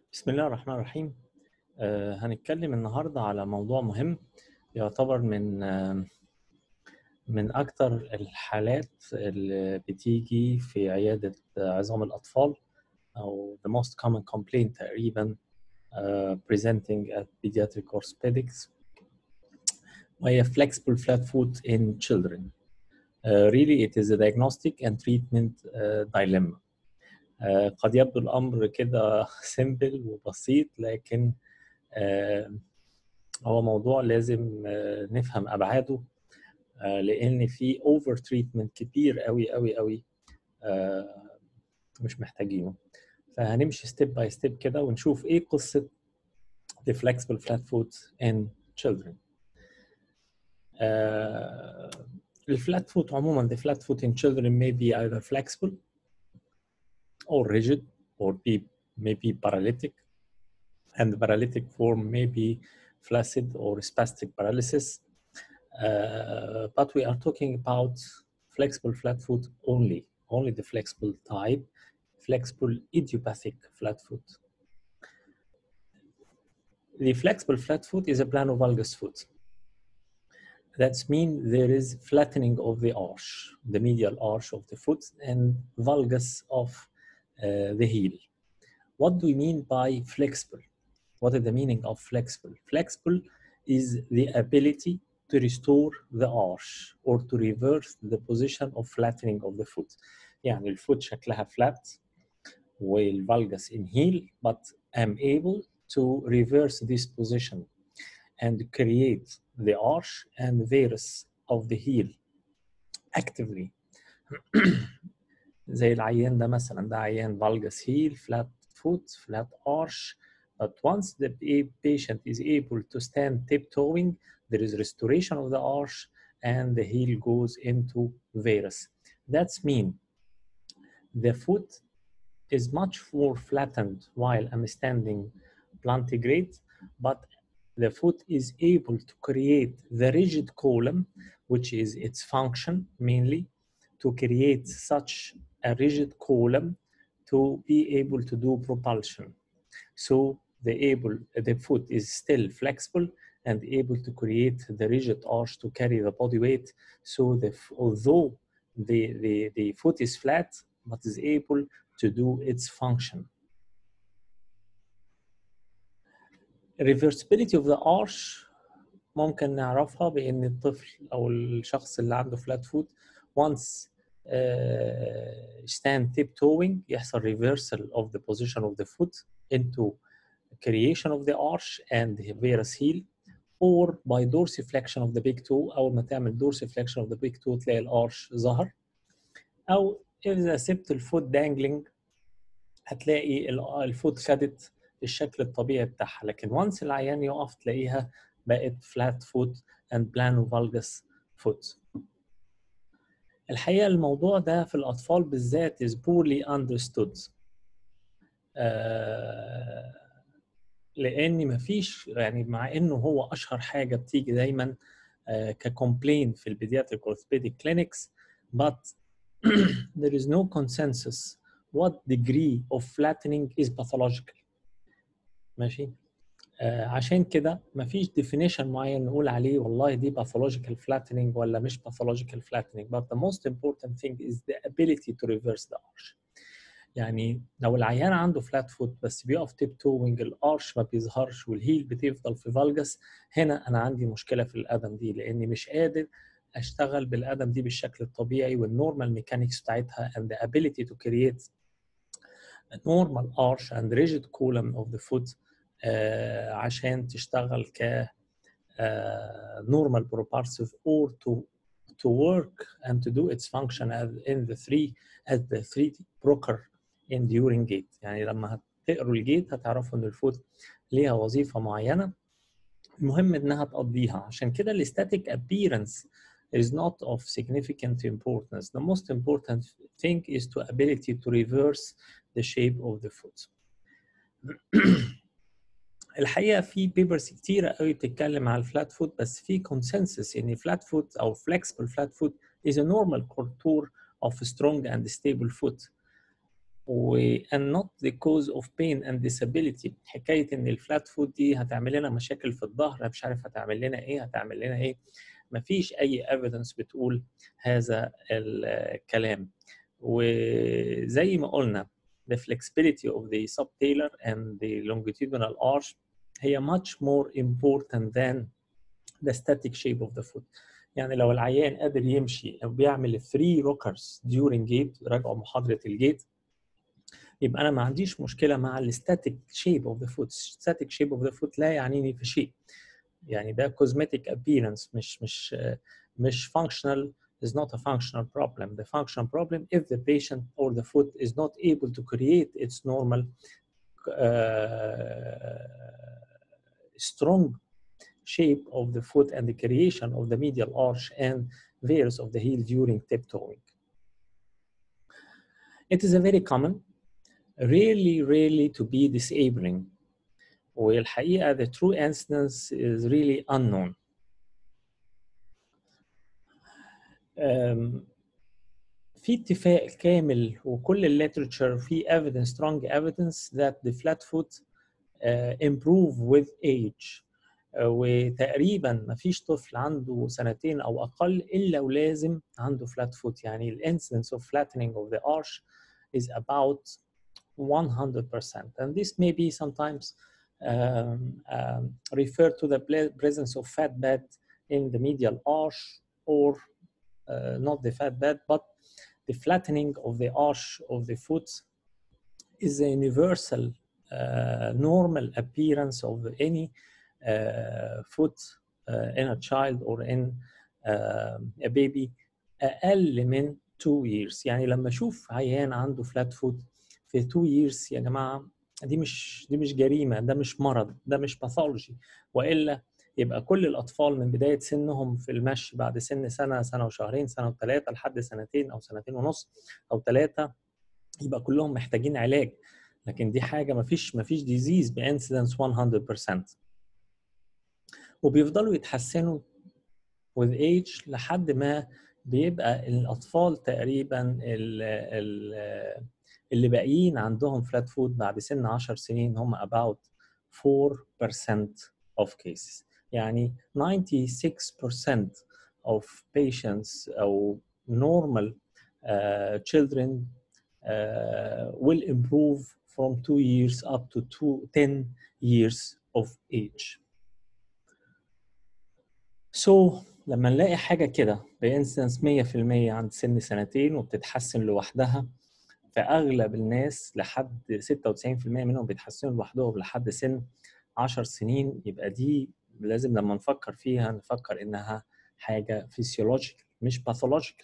بسم الله الرحمن الرحيم آه هنتكلم النهارده على موضوع مهم يعتبر من آه من أكتر الحالات اللي بتيجي في عيادة عظام الأطفال أو the most common complaint تقريبا uh, presenting at pediatric orthopedics وهي flexible flat foot in children. Uh, really it is a diagnostic and treatment uh, dilemma. Uh, قد يبدو الأمر كده simple وبسيط لكن uh, هو موضوع لازم uh, نفهم أبعاده uh, لأن في over treatment كبير قوي قوي قوي uh, مش محتاجينه. فهنمشي ستيب باي ستيب كده ونشوف ايه قصه the flexible flat foot in children. Uh, الفلات فوت عموما the flat foot in children may be either flexible or rigid or be maybe paralytic and the paralytic form may be flaccid or spastic paralysis. Uh, but we are talking about flexible flat foot only, only the flexible type flexible idiopathic flat foot. The flexible flat foot is a planovalgus foot. That means there is flattening of the arch, the medial arch of the foot and valgus of uh, the heel. What do we mean by flexible? What is the meaning of flexible? Flexible is the ability to restore the arch or to reverse the position of flattening of the foot. يعني الفوت شكلها flat والvalgus in heel, but I'm able to reverse this position and create the arch and varus of the heel actively. زي العيان ده مثلا ده عيان valgus heel, flat foot, flat arch. But once the patient is able to stand tiptoeing, there is restoration of the arch and the heel goes into varus. That's mean the foot is much more flattened while I'm standing plantigrade, but the foot is able to create the rigid column, which is its function mainly, to create such a rigid column to be able to do propulsion. So the able the foot is still flexible and able to create the rigid arch to carry the body weight. So the although the, the, the foot is flat, but is able to do its function. Reversibility of the arch ممكن نعرفها بان الطفل او الشخص اللي عنده flat foot once uh, stand tiptoeing يحصل reversal of the position of the foot into creation of the arch and the varus heel or by dorsiflexion of the big toe اول ما تعمل dorsiflexion of the big toe تلاقي الارش ظهر او اذا سبت الفوت دانجلينج هتلاقي الفوت خدت الشكل الطبيعي بتاعها لكن وانس العيان يقف تلاقيها بقت فلات فوت اند بلانو فالجس فوت الحقيقه الموضوع ده في الاطفال بالذات is poorly understood آه لان مفيش يعني مع انه هو اشهر حاجه بتيجي دايما آه ككومبلين في البيدياتريك اورثوبيديك كلينكس but there is no consensus what degree of flattening is pathological ماشي آه عشان كده مفيش definition معين نقول عليه والله دي pathological flattening ولا مش pathological flattening but the most important thing is the ability to reverse the arch يعني لو العيان عنده فلات فوت بس بيقف تيب توينج الارش ما بيظهرش والهيل بتفضل في فالجس هنا انا عندي مشكله في القدم دي لاني مش قادر اشتغل بالقدم دي بالشكل الطبيعي والنورمال ميكانيكس بتاعتها and the ability to create a normal arch and rigid column of the foot uh, عشان تشتغل ك uh, normal propulsive or to to work and to do its function as in the three as the three broker enduring gait يعني لما هتقروا الجيت هتعرفوا ان الفوت ليها وظيفه معينه المهم انها تقضيها عشان كده الاستاتيك appearance is not of significant importance. The most important thing is to ability to reverse the shape of the foot. الحقيقه في بيبرز كتيره قوي بتتكلم على الفلات فوت بس في consensus ان فلات فوت او flexible flat foot is a normal contour of a strong and stable foot. و and not the cause of pain and disability حكايه ان الفلات فود دي هتعمل لنا مشاكل في الظهر مش عارف هتعمل لنا ايه هتعمل لنا ايه مفيش اي evidence بتقول هذا الكلام وزي ما قلنا the flexibility of the subtalar and the longitudinal arch هي much more important than the static shape of the foot يعني لو العيان قادر يمشي او بيعمل free rockers during gait راجعوا محاضره الجيت يبقى انا ما عنديش مشكله مع الستاتيك شيب اوف ذا فوت static shape of the foot لا يعنيني في شيء يعني ده cosmetic appearance مش مش مش functional is not a functional problem. The functional problem if the patient or the foot is not able to create its normal uh, strong shape of the foot and the creation of the medial arch and veers of the heel during tiptoeing. It is a very common, really, really to be disabling. والحقيقة the true incidence is really unknown. Um, في اتفاق كامل وكل الليترشر في evidence strong evidence that the flat foot uh, improve with age uh, وتقريبا ما فيش طفل عنده سنتين او اقل الا ولازم عنده flat foot يعني ال incidence of flattening of the arch is about 100% and this may be sometimes um, um, referred to the presence of fat bed in the medial arch or uh, not the fat bed, but the flattening of the arch of the foot is a universal uh, normal appearance of any uh, foot in a child or in a baby أقل من 2 years يعني لما أشوف عيان عنده flat foot في 2 years يا جماعة دي مش دي مش جريمة ده مش مرض ده مش باثولوجي وإلا يبقى كل الاطفال من بدايه سنهم في المشي بعد سن سنه سنه وشهرين سنه وثلاثه لحد سنتين او سنتين ونص او ثلاثه يبقى كلهم محتاجين علاج لكن دي حاجه ما فيش ما فيش ديزيز بانسيدنس 100% وبيفضلوا يتحسنوا with age لحد ما بيبقى الاطفال تقريبا ال ال اللي باقيين عندهم فلات فود بعد سن 10 سنين هم about 4% of cases يعني 96% of patients أو normal uh, children uh, will improve from 2 years up to two, 10 years of age. So لما نلاقي حاجة كده بإنسنس 100% عند سن سنتين وبتتحسن لوحدها فأغلب الناس لحد 96% منهم بيتحسنوا لوحدهم لحد سن 10 سنين يبقى دي لازم لما نفكر فيها نفكر انها حاجه فيسيولوجيكال مش باثولوجيكال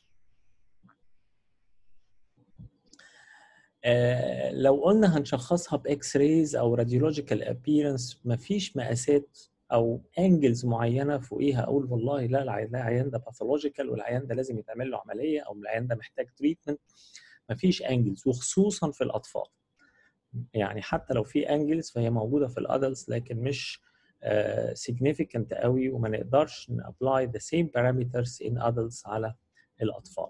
آه لو قلنا هنشخصها باكس رايز او راديولوجيكال ابييرنس مفيش مقاسات او انجلز معينه فوقيها اقول والله لا العيان ده باثولوجيكال والعيان ده لازم يتعمل له عمليه او العيان ده محتاج تريتمنت مفيش انجلز وخصوصا في الاطفال يعني حتى لو في انجلز فهي موجوده في الادلتس لكن مش uh, significant قوي وما نقدرش نابلاي the same parameters in adults على الاطفال.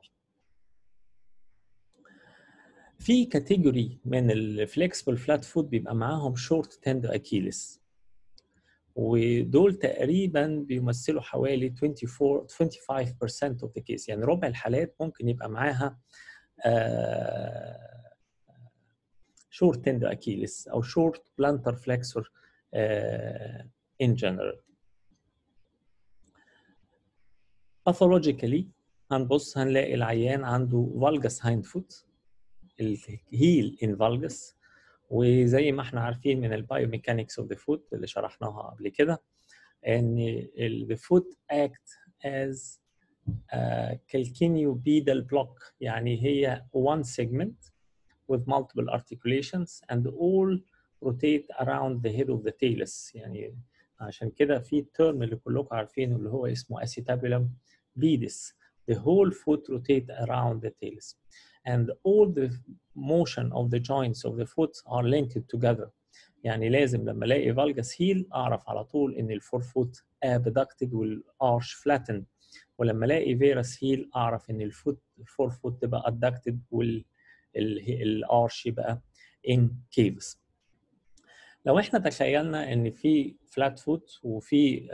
في كاتيجوري من الفليكسبل فلات فوت بيبقى معاهم شورت تندو اكيلس ودول تقريبا بيمثلوا حوالي 24 25% of the case يعني ربع الحالات ممكن يبقى معاها شورت تندو اكيلس او شورت بلانتر فلكسور in general. Pathologically هنبص هنلاقي العيان عنده valgus hind foot الهيل in valgus وزي ما احنا عارفين من البايوميكانكس اوف ذا فوت اللي شرحناها قبل كده ان the foot act as a calcaneobedal block يعني هي one segment with multiple articulations and all rotate around the head of the talus يعني عشان كده في الترم اللي كلكم عارفينه اللي هو اسمه acetabulum pedis the whole foot rotate around the talus and all the motion of the joints of the foot are linked together يعني لازم لما الاقي valgus heel اعرف على طول ان الفور فوت abducted والارش flattened ولما الاقي varus heel اعرف ان الفوت الفور فوت تبقى adducted وال الارش يبقى ان كيفز لو احنا تخيلنا ان في فلات فوت وفي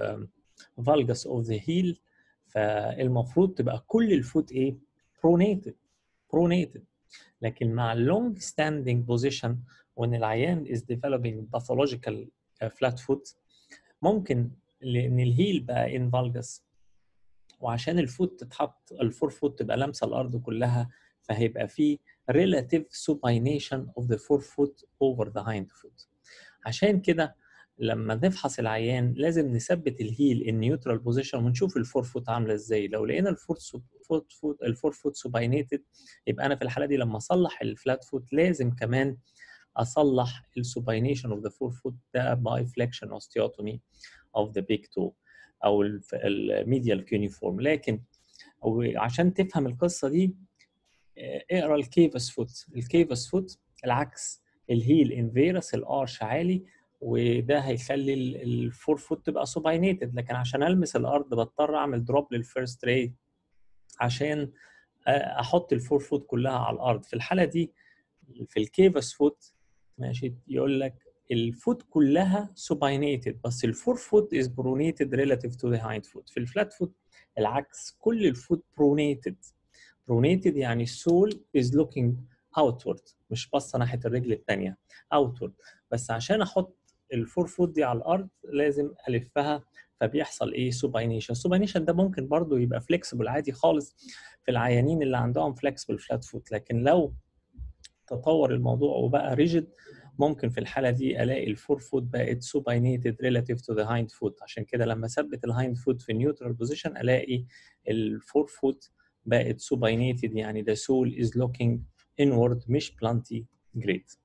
فالجس اوف ذا هيل فالمفروض تبقى كل الفوت ايه برونيتد برونيتد لكن مع اللونج ستاندينج بوزيشن وان العيان is developing pathological flat foot ممكن لان الهيل بقى ان فالجس وعشان الفوت تتحط الفور فوت تبقى لامسه الارض كلها فهيبقى في relative supination of the forefoot over the hind foot عشان كده لما نفحص العيان لازم نثبت الهيل النيوترال بوزيشن ونشوف الفور فوت عامله ازاي لو لقينا الفور فوت فوت الفور فوت سوباينيتد يبقى انا في الحاله دي لما اصلح الفلات فوت لازم كمان اصلح السوباينيشن اوف ذا فور فوت ده باي فليكشن اوستيوتومي اوف ذا بيج تو او الميديال كيونيفورم لكن عشان تفهم القصه دي اقرا الكيفس فوت الكيفس فوت العكس الهيل انفيرس الارش عالي وده هيخلي الفور فوت تبقى سوباينيتد لكن عشان المس الارض بضطر اعمل دروب للفيرست راي عشان احط الفور فوت كلها على الارض في الحاله دي في الكيفس فوت ماشي يقول لك الفوت كلها سوباينيتد بس الفور فوت از برونيتد ريلاتيف تو ذا هايند فوت في الفلات فوت العكس كل الفوت برونيتد برونيتد يعني السول از لوكينج اوتورد مش باصه ناحيه الرجل الثانيه اوتورد بس عشان احط الفور فوت دي على الارض لازم الفها فبيحصل ايه سوباينيشن السوباينيشن ده ممكن برضو يبقى فليكسبل عادي خالص في العيانين اللي عندهم فليكسبل فلات فوت لكن لو تطور الموضوع وبقى ريجيد ممكن في الحاله دي الاقي الفور فوت بقت سوباينيتد ريلاتيف تو ذا هايند فوت عشان كده لما اثبت الهايند فوت في نيوترال بوزيشن الاقي الفور فوت بقت سوباينيتد يعني the soul is looking inward مش planty grade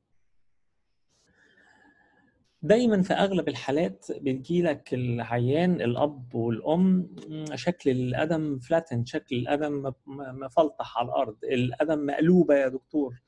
دايما في اغلب الحالات بتجي لك العيان الاب والام شكل القدم فلاتن شكل القدم مفلطح على الارض القدم مقلوبه يا دكتور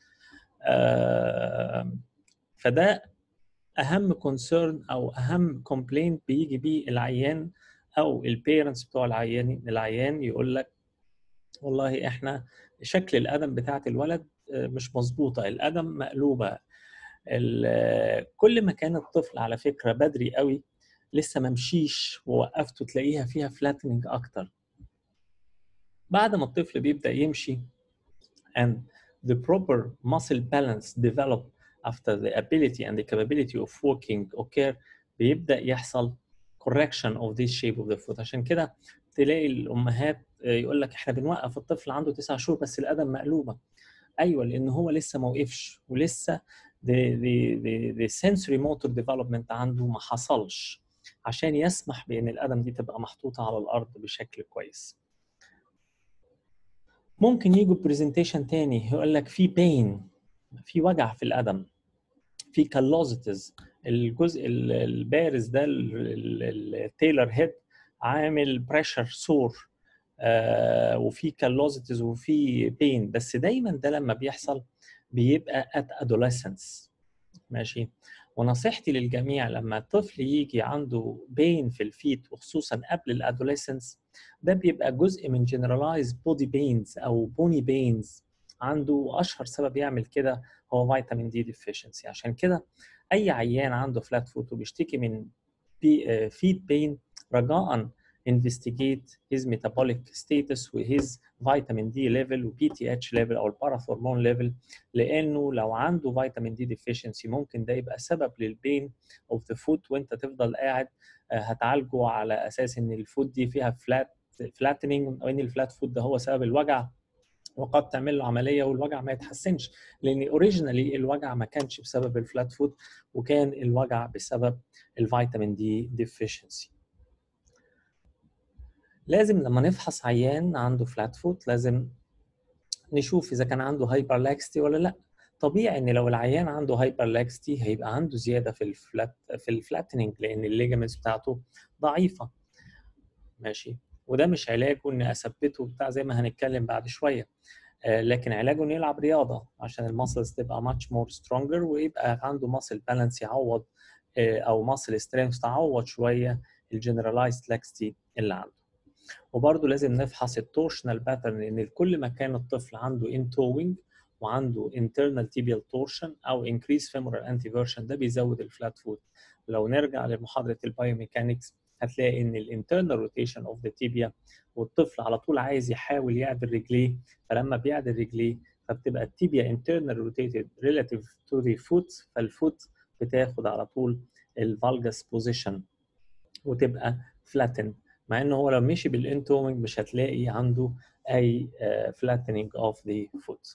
آه فده اهم كونسيرن او اهم كومبلينت بيجي بيه العيان او البيرنتس بتوع العيان العيان يقول لك والله احنا شكل القدم بتاعت الولد مش مظبوطه القدم مقلوبه كل ما كان الطفل على فكره بدري قوي لسه ما مشيش ووقفته تلاقيها فيها فلاتننج اكتر بعد ما الطفل بيبدا يمشي and the proper muscle balance develop after the ability and the capability of walking occur بيبدا يحصل correction of this shape of the foot عشان كده تلاقي الامهات يقول لك احنا بنوقف الطفل عنده تسع شهور بس القدم مقلوبه ايوه لان هو لسه ما وقفش ولسه the, the, the, the sensory motor development عنده ما حصلش عشان يسمح بان القدم دي تبقى محطوطه على الارض بشكل كويس ممكن يجوا برزنتيشن تاني يقول لك في بين في وجع في القدم في كالوزيتيز الجزء البارز ده التيلر هيد عامل بريشر سور آه وفي كالوزيتيز وفي بين بس دايما ده لما بيحصل بيبقى at adolescence ماشي ونصيحتي للجميع لما الطفل يجي عنده بين في الفيت وخصوصا قبل الادوليسنس ده بيبقى جزء من generalized body pains او بوني بينز عنده اشهر سبب يعمل كده هو فيتامين دي ديفيشنسي عشان كده اي عيان عنده فلات فوت وبيشتكي من بي فيت بين رجاء investigate his metabolic status وhis vitamin D level و PTH level او الباراثورمون level لانه لو عنده فيتامين دي deficiency ممكن ده يبقى سبب للبين of the foot وانت تفضل قاعد هتعالجه على اساس ان الفوت دي فيها فلات فلاتنينج او ان الفلات فوت ده هو سبب الوجع وقد تعمل له عمليه والوجع ما يتحسنش لان اوريجينالي الوجع ما كانش بسبب الفلات فوت وكان الوجع بسبب الفيتامين دي deficiency لازم لما نفحص عيان عنده فلات فوت لازم نشوف اذا كان عنده هايبرلاكستي ولا لا طبيعي ان لو العيان عنده هايبرلاكستي هيبقى عنده زياده في الفلات في الفلاتنينج لان الليجامنتس بتاعته ضعيفه ماشي وده مش علاجه ان اثبته بتاع زي ما هنتكلم بعد شويه آه لكن علاجه انه يلعب رياضه عشان الماسلز تبقى ماتش مور سترونجر ويبقى عنده ماسل بالانس يعوض آه او ماسل سترينث تعوض شويه الجنرالايزد لاكستي اللي عنده وبرضه لازم نفحص التورشنال باترن لان كل ما كان الطفل عنده ان توينج وعنده internal tibial torsion او increased femoral anteversion ده بيزود الفلات فوت لو نرجع لمحاضره البايوميكانكس هتلاقي ان الانترنال روتيشن اوف ذا تيبيا والطفل على طول عايز يحاول يعدل رجليه فلما بيعدل رجليه فبتبقى التيبيا انترنال روتيتد ريلاتيف تو ذا فوت فالفوت بتاخد على طول الفالجس بوزيشن وتبقى فلاتن مع ان هو لو مشي بالانتومنج مش هتلاقي عنده اي flattening of the foot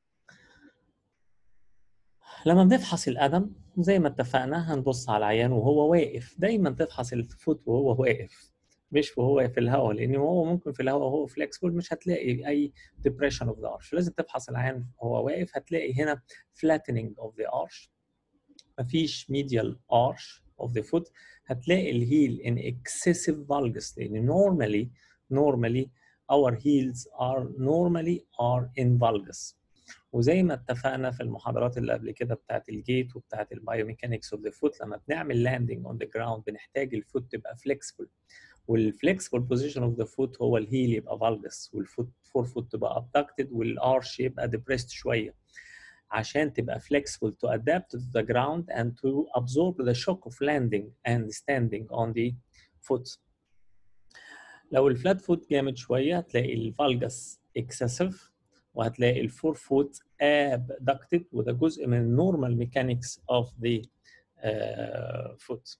لما بنفحص القدم زي ما اتفقنا هنبص على العيان وهو واقف دايما تفحص الفوت وهو واقف مش وهو في الهواء لان هو ممكن في الهواء وهو فليكسبل مش هتلاقي اي depression of the arch لازم تفحص العيان وهو واقف هتلاقي هنا flattening of the arch مفيش medial arch of the foot هتلاقي الهيل in excessive valgus لان normally normally our heels are normally are in valgus وزي ما اتفقنا في المحاضرات اللي قبل كده بتاعت الجيت وبتاعت البايوميكانكس اوف ذا فوت لما بنعمل لاندنج اون ذا جراوند بنحتاج الفوت تبقى فليكسبل والفليكسبل بوزيشن اوف ذا فوت هو الهيل يبقى فالجس والفوت فور فوت تبقى ابدكتد والارش يبقى ديبريست شويه عشان تبقى flexible to adapt to the ground and to absorb the shock of landing and standing on the foot. لو الفلات فوت جامد شويه هتلاقي الفالجس excessive وهتلاقي الفور فوت abducted وده جزء من النورمال ميكانكس اوف ذا فوت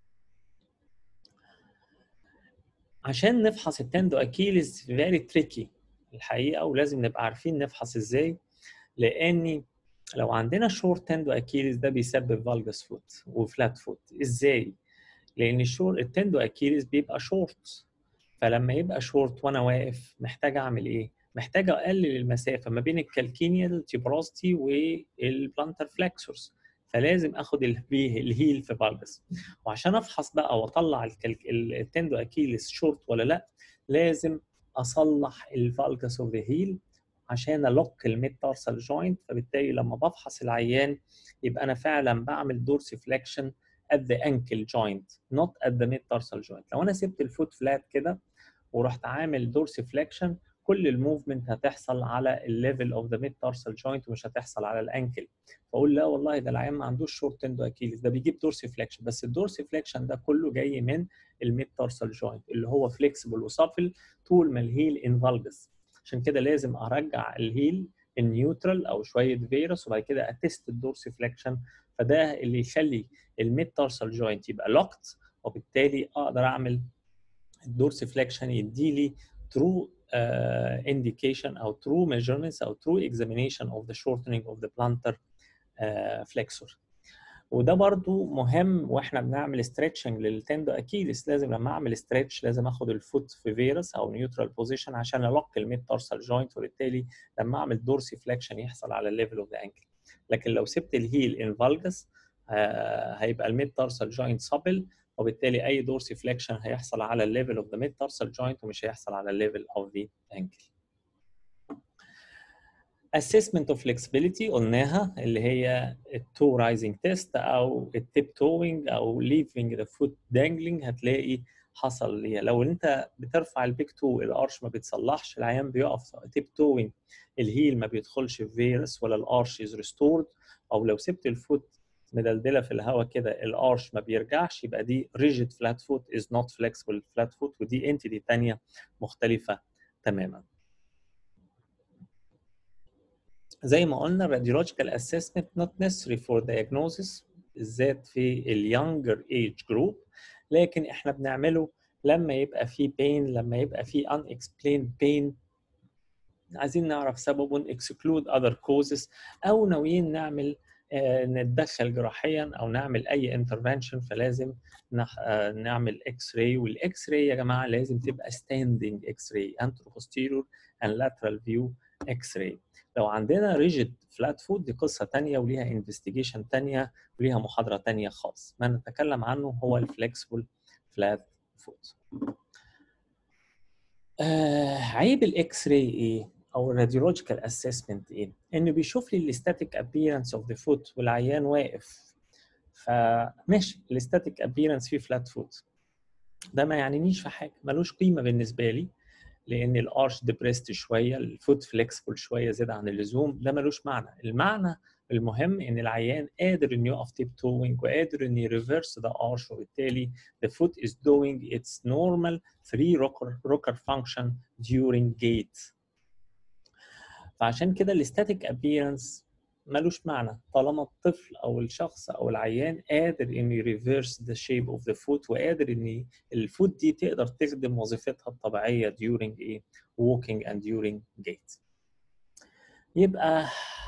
عشان نفحص التندو اكيلز فيري تريكي الحقيقه ولازم نبقى عارفين نفحص ازاي لاني لو عندنا شورت تندو اكيلز ده بيسبب فالجس فوت وفلات فوت ازاي لان الشور التندو اكيلز بيبقى شورت فلما يبقى شورت وانا واقف محتاج اعمل ايه محتاج اقلل المسافه ما بين الكالكينيال تيبراستي والبلانتر فلكسورز فلازم اخد الهيل في فالجس وعشان افحص بقى واطلع التندو اكيلس شورت ولا لا لازم اصلح الفالجس اوف ذا هيل عشان الوك الميد تارسال جوينت فبالتالي لما بفحص العيان يبقى انا فعلا بعمل دورسي فليكشن at the ankle joint not at the mid tarsal joint لو انا سبت الفوت فلات كده ورحت عامل دورسي فليكشن كل الموفمنت هتحصل على الليفل اوف ذا ميد تارسال جوينت ومش هتحصل على الانكل فاقول لا والله ده العيان ما عندوش شورت تندو اكيليس ده بيجيب دورسي فليكشن بس الدورسي فليكشن ده كله جاي من الميد تارسال جوينت اللي هو فليكسبل وصافل طول ما الهيل انفالجس عشان كده لازم ارجع الهيل النيوترال او شويه فيروس وبعد كده اتست الدورسي فليكشن فده اللي يخلي الميد تارسال جوينت يبقى لوكت وبالتالي اقدر اعمل الدورسي فليكشن يدي لي ترو uh, indication او true measurements او true examination of the shortening of the plantar uh, flexor وده برضو مهم واحنا بنعمل ستريتشنج للتندو اكيلس لازم لما اعمل ستريتش لازم اخد الفوت في فيروس او نيوترال بوزيشن عشان الوك الميد تارسال جوينت وبالتالي لما اعمل دورسي فليكشن يحصل على الليفل اوف ذا انكل لكن لو سبت الهيل ان فالجس آه هيبقى الميد تارسال جوينت سابل وبالتالي اي دورسي فليكشن هيحصل على الليفل اوف ذا ميد تارسال جوينت ومش هيحصل على الليفل اوف ذا انكل assessment of flexibility قلناها اللي هي التو رايزنج تيست او التيب توينج او leaving the foot dangling هتلاقي حصل ليها لو انت بترفع البيك تو الارش ما بيتصلحش العيان بيقف تيب توينج الهيل ما بيدخلش في فيروس ولا الارش از ريستورد او لو سبت الفوت مدلدله في الهواء كده الارش ما بيرجعش يبقى دي ريجيد فلات فوت از نوت فليكسبل فلات فوت ودي انتيتي ثانيه مختلفه تماما زي ما قلنا radiological assessment not necessary for diagnosis بالذات في اليونجر ايج جروب لكن احنا بنعمله لما يبقى في pain لما يبقى في unexplained pain عايزين نعرف سببه exclude other causes او ناويين نعمل نتدخل جراحيا او نعمل اي انترفنشن فلازم نعمل اكس راي والاكس راي يا جماعه لازم تبقى ستاندنج اكس راي انترو بوستيريور اند لاترال فيو اكس راي لو عندنا ريجيد فلات فوت دي قصه ثانيه وليها انفستيجيشن ثانيه وليها محاضره ثانيه خاص ما نتكلم عنه هو الفلكسبل فلات فوت آه عيب الاكس راي ايه او الراديولوجيكال اسسمنت ايه انه بيشوف لي الاستاتيك ابييرنس اوف ذا فوت والعيان واقف فماشي الاستاتيك ابييرنس فيه فلات فوت ده ما يعنينيش في حاجه ملوش قيمه بالنسبه لي لان الارش ديبريست شويه الفوت فليكسبل شويه زياده عن اللزوم ده ملوش معنى المعنى المهم ان العيان قادر انه يقف تيب توينج وقادر انه يريفرس ذا ارش وبالتالي the foot is doing its normal free rocker, rocker function during gait فعشان كده الاستاتيك ابييرنس ملوش معنى طالما الطفل او الشخص او العيان قادر انه يريفرس ذا شيب اوف ذا فوت وقادر ان الفوت دي تقدر تخدم وظيفتها الطبيعيه during ايه walking and during gait يبقى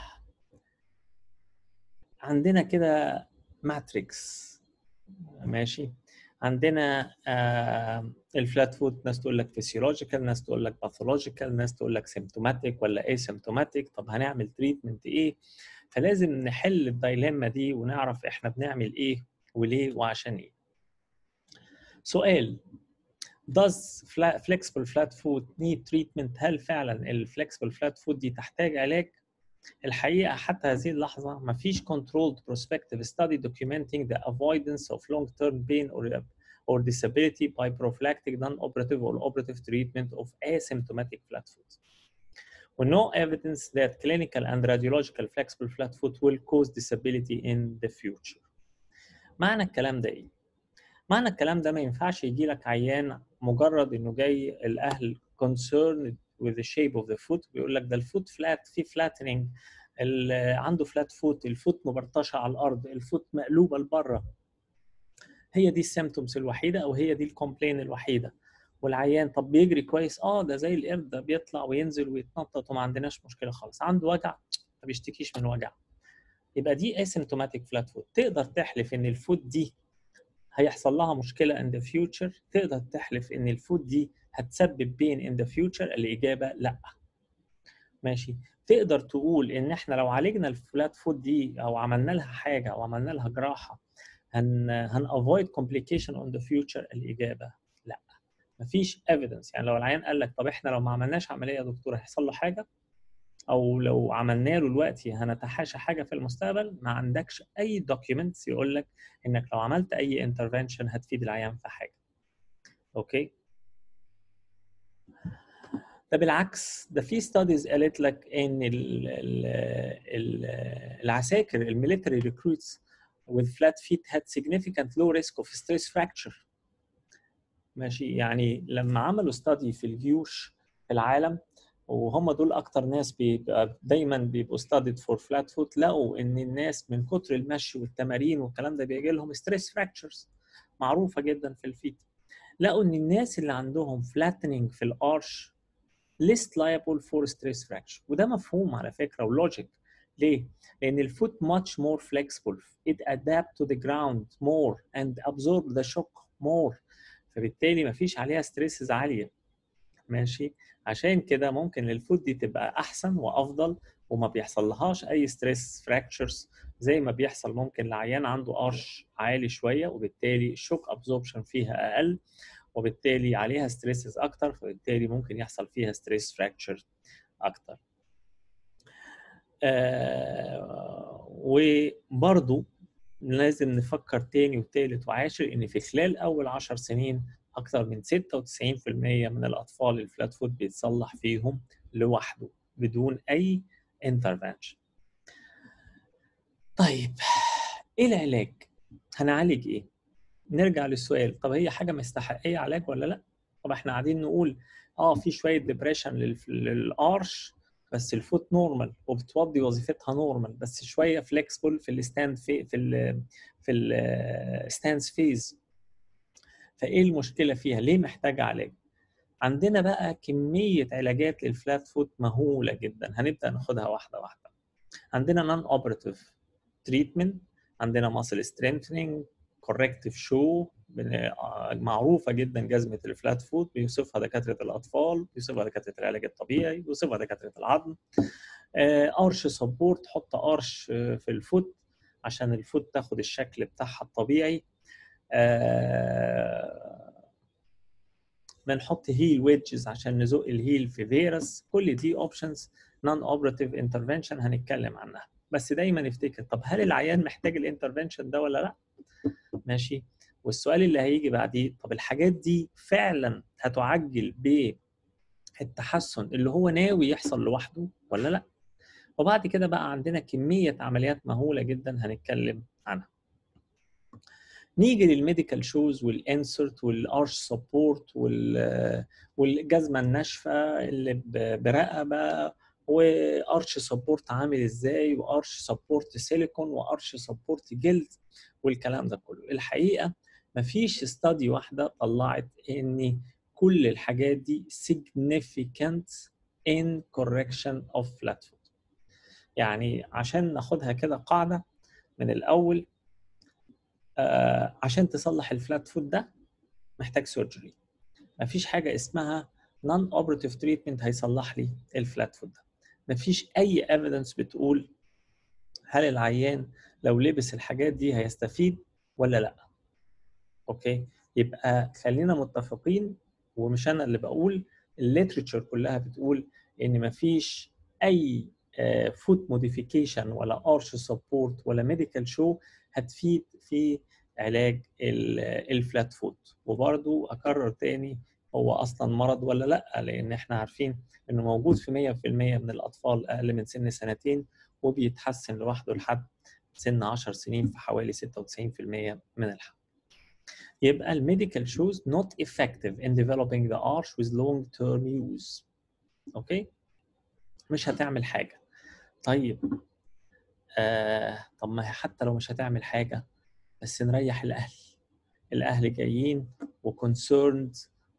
عندنا كده ماتريكس ماشي عندنا آه الفلات فوت ناس تقول لك فيسيولوجيكال ناس تقول لك باثولوجيكال ناس تقول لك سيمتوماتيك ولا اي سيمتوماتيك طب هنعمل تريتمنت ايه فلازم نحل الدايليما دي ونعرف احنا بنعمل ايه وليه وعشان ايه سؤال does flexible flat foot need treatment هل فعلا الفلكسبل فلات فوت دي تحتاج علاج الحقيقه حتى هذه اللحظه ما فيش controlled prospective study documenting the avoidance of long-term pain or or disability by prophylactic non-operative or operative treatment of asymptomatic flat foot. With no evidence that clinical and radiological flexible flat foot will cause disability in the future. معنى الكلام ده ايه؟ معنى الكلام ده ما ينفعش يجي لك عيان مجرد انه جاي الاهل concerned with the shape of the foot بيقول لك ده الفوت فلات في flattening عنده فلات فوت الفوت مبرطشه على الارض الفوت مقلوبه لبره هي دي السيمتومز الوحيده او هي دي الكومبلين الوحيده والعيان طب بيجري كويس اه ده زي القرد ده بيطلع وينزل ويتنطط وما عندناش مشكله خالص عنده وجع ما بيشتكيش من وجع يبقى دي اسيمتوماتيك فلات فوت تقدر تحلف ان الفوت دي هيحصل لها مشكله ان ذا فيوتشر تقدر تحلف ان الفوت دي هتسبب بين ان ذا فيوتشر الاجابه لا ماشي تقدر تقول ان احنا لو عالجنا الفلات فوت دي او عملنا لها حاجه او عملنا لها جراحه هن هن avoid complication on the future الاجابه لا مفيش evidence يعني لو العيان قال لك طب احنا لو ما عملناش عمليه يا دكتور هيحصل له حاجه او لو عملنا له دلوقتي هنتحاشى حاجه في المستقبل ما عندكش اي دوكيومنتس يقول لك انك لو عملت اي انترفنشن هتفيد العيان في حاجه اوكي ده بالعكس ده في ستاديز قالت لك ان ال ال ال العساكر الميليتري ريكروتس with flat feet had significant low risk of stress fracture ماشي يعني لما عملوا ستادي في الجيوش في العالم وهم دول اكتر ناس بيبقى دايما بيبقوا ستاديد فور فلات فوت لقوا ان الناس من كتر المشي والتمارين والكلام ده بيجي لهم ستريس فراكتشرز معروفه جدا في الفيت لقوا ان الناس اللي عندهم flattening في الارش less liable for stress fracture وده مفهوم على فكره ولوجيك ليه؟ لأن الفوت much more flexible it adapt to the ground more and absorb the shock more فبالتالي مفيش عليها ستريسز عالية ماشي عشان كده ممكن الفوت دي تبقى أحسن وأفضل وما بيحصل لهاش أي ستريس فراكتشرز زي ما بيحصل ممكن لعيان عنده ارش عالي شوية وبالتالي الشوك ابزوربشن فيها أقل وبالتالي عليها ستريسز أكتر فبالتالي ممكن يحصل فيها ستريس فراكتشر أكتر آه وبرضو لازم نفكر تاني وتالت وعاشر ان في خلال اول عشر سنين اكثر من 96% من الاطفال الفلات فوت بيتصلح فيهم لوحده بدون اي انترفنشن طيب ايه العلاج هنعالج ايه نرجع للسؤال طب هي حاجه مستحقيه علاج ولا لا طب احنا قاعدين نقول اه في شويه ديبريشن للارش بس الفوت نورمال وبتودي وظيفتها نورمال بس شويه فليكسبل في الستاند في في ال في الستانس فيز فايه المشكله فيها ليه محتاجه علاج عندنا بقى كميه علاجات للفلات فوت مهوله جدا هنبدا ناخدها واحده واحده عندنا نون اوبراتيف تريتمنت عندنا ماسل سترينثنينج كوركتيف شو معروفه جدا جزمه الفلات فوت بيوصفها دكاتره الاطفال بيوصفها دكاتره العلاج الطبيعي بيوصفها دكاتره العظم ارش سبورت حط ارش في الفوت عشان الفوت تاخد الشكل بتاعها الطبيعي بنحط هيل ويدجز عشان نزق الهيل في فيروس كل دي اوبشنز نون اوبراتيف انترفنشن هنتكلم عنها بس دايما افتكر طب هل العيان محتاج الانترفنشن ده ولا لا ماشي والسؤال اللي هيجي بعديه طب الحاجات دي فعلا هتعجل التحسن اللي هو ناوي يحصل لوحده ولا لا وبعد كده بقى عندنا كميه عمليات مهوله جدا هنتكلم عنها نيجي للميديكال شوز والانسرت والارش سبورت والجزمه الناشفه اللي برقبه وارش سبورت عامل ازاي وارش سبورت سيليكون وارش سبورت جلد والكلام ده كله الحقيقه مفيش استادي واحده طلعت ان كل الحاجات دي significant in correction of flat foot يعني عشان ناخدها كده قاعده من الاول آه عشان تصلح الفلات فوت ده محتاج سيرجري مفيش حاجه اسمها نون اوبراتيف تريتمنت هيصلح لي الفلات فوت ده مفيش اي ايفيدنس بتقول هل العيان لو لبس الحاجات دي هيستفيد ولا لا اوكي يبقى خلينا متفقين ومش انا اللي بقول الليترشر كلها بتقول ان مفيش اي فوت موديفيكيشن ولا ارش سبورت ولا ميديكال شو هتفيد في علاج الفلات فوت وبرضو اكرر تاني هو اصلا مرض ولا لا لان احنا عارفين انه موجود في 100% من الاطفال اقل من سن سنتين وبيتحسن لوحده لحد سن 10 سنين في حوالي 96% من الحالات يبقى الميديكال shows not effective in developing the arch with long term use اوكي مش هتعمل حاجه طيب آه طب ما هي حتى لو مش هتعمل حاجه بس نريح الاهل الاهل جايين وكونسيرند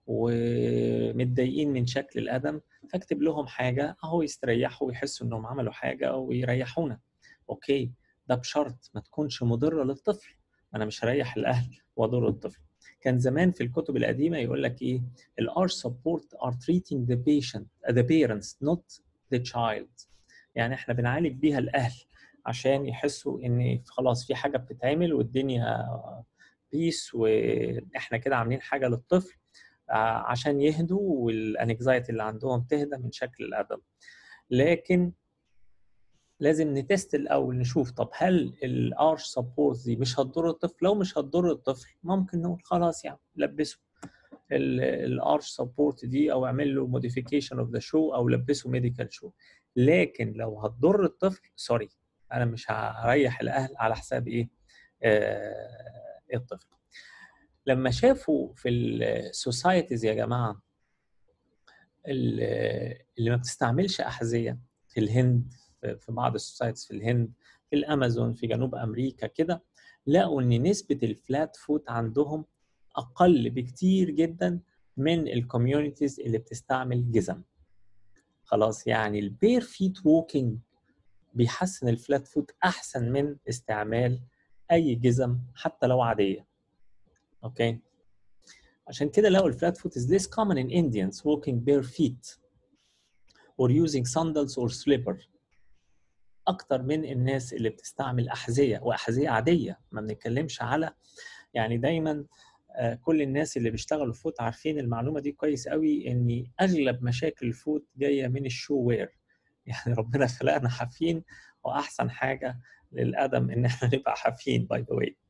ومتضايقين من شكل القدم فاكتب لهم حاجه اهو يستريحوا ويحسوا انهم عملوا حاجه ويريحونا اوكي ده بشرط ما تكونش مضره للطفل انا مش هريح الاهل واضر الطفل كان زمان في الكتب القديمه يقول لك ايه الارش سبورت ار treating the patient the parents not the child يعني احنا بنعالج بيها الاهل عشان يحسوا ان خلاص في حاجه بتتعمل والدنيا بيس واحنا كده عاملين حاجه للطفل عشان يهدوا والانكزايتي اللي عندهم تهدى من شكل القدم لكن لازم نتست الاول نشوف طب هل الارش سبورت دي مش هتضر الطفل لو مش هتضر الطفل ممكن نقول خلاص يعني لبسه الارش سبورت دي او اعمل له موديفيكيشن اوف ذا شو او لبسه ميديكال شو لكن لو هتضر الطفل سوري انا مش هريح الاهل على حساب ايه آه الطفل لما شافوا في السوسايتيز يا جماعه اللي ما بتستعملش احذيه في الهند في بعض السوسايتيز في الهند في الامازون في جنوب امريكا كده لقوا ان نسبه الفلات فوت عندهم اقل بكتير جدا من الكوميونيتيز اللي بتستعمل جزم خلاص يعني البير فيت ووكينج بيحسن الفلات فوت احسن من استعمال اي جزم حتى لو عاديه اوكي عشان كده لقوا الفلات فوت is less common in Indians walking bare feet or using sandals or slipper اكتر من الناس اللي بتستعمل احذيه واحذيه عاديه ما بنتكلمش على يعني دايما كل الناس اللي بيشتغلوا فوت عارفين المعلومه دي كويس قوي ان اغلب مشاكل الفوت جايه من الشو وير يعني ربنا خلقنا حافين واحسن حاجه للقدم ان احنا نبقى حافين باي ذا واي